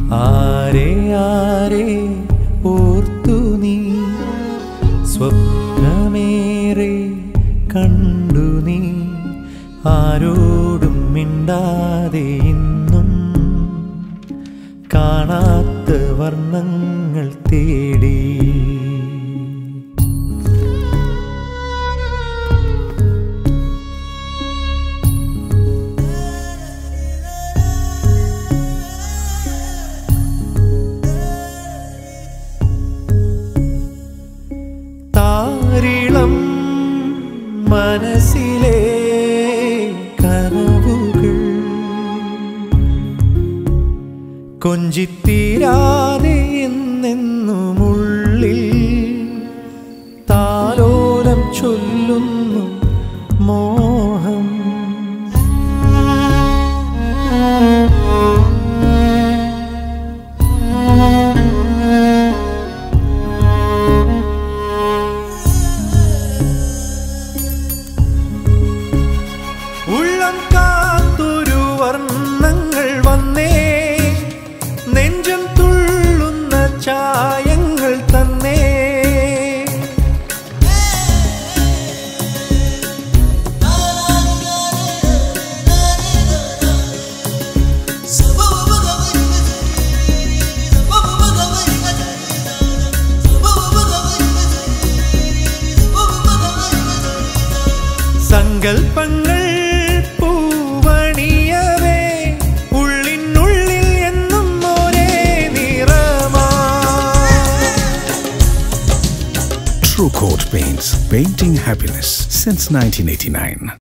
ആരെ ആരെ ഓർത്തു നീ സ്വപ്നമേറെ കണ്ടു നീ ആരോടും മിണ്ടാതെ ഇന്നും കാണാത്ത വർണ്ണങ്ങൾ തേടി താരിളം മനസ്സിലെ കനവുകൾ കൊഞ്ചിത്തീരാതെ എന്നെന്നുമുള്ളിൽ താലോലം ചൊല്ലുന്നു മോഹം ഉള്ളം കാത്തൊരു വർണ്ണങ്ങൾ വന്നേ നെഞ്ചം തുള്ളുന്ന ചായങ്ങൾ തന്നേ സങ്കൽപ്പങ്ങൾ പൂവണിയവേ ഉള്ളിനുള്ളിൽ എന്നും ഒരേ നിറമാ True Coat Paints, painting happiness since 1989.